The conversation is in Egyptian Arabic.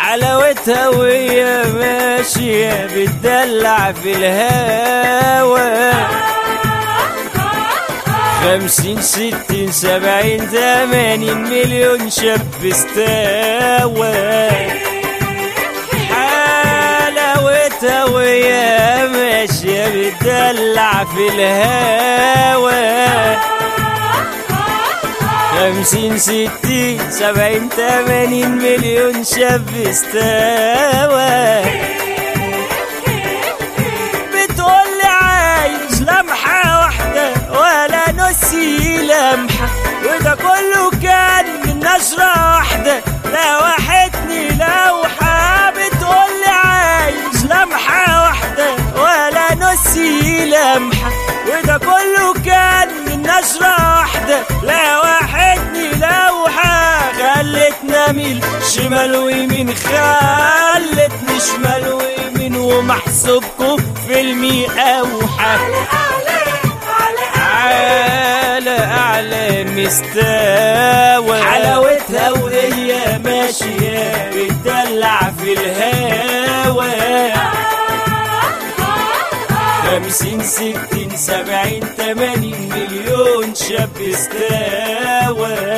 حلاوتها وهي ماشية بتدلع في الهوا خمسين ستين سبعين تمانين مليون شاب استوى حلاوتها وهي ماشية بتدلع في الهوا خمسين ستين سبعين تمانين مليون شاب استوى بتقولي عايز لمحة واحدة ولا نصي لمحة وده كله كان من نشرة واحدة لوحتني لوحة بتقولي عايز لمحة واحدة ولا نصي لمحة وده كله كان من نشرة واحدة لوحتني لوحة خلتنا ميل شمال ويمين خلتني شمال ويمين ومحسوبكم فيلمي أوحى على أعلى مستوى حلاوتها وهي ماشية بتدلع في الهوا خمسين ستين سبعين تمانين مليون شاب استوى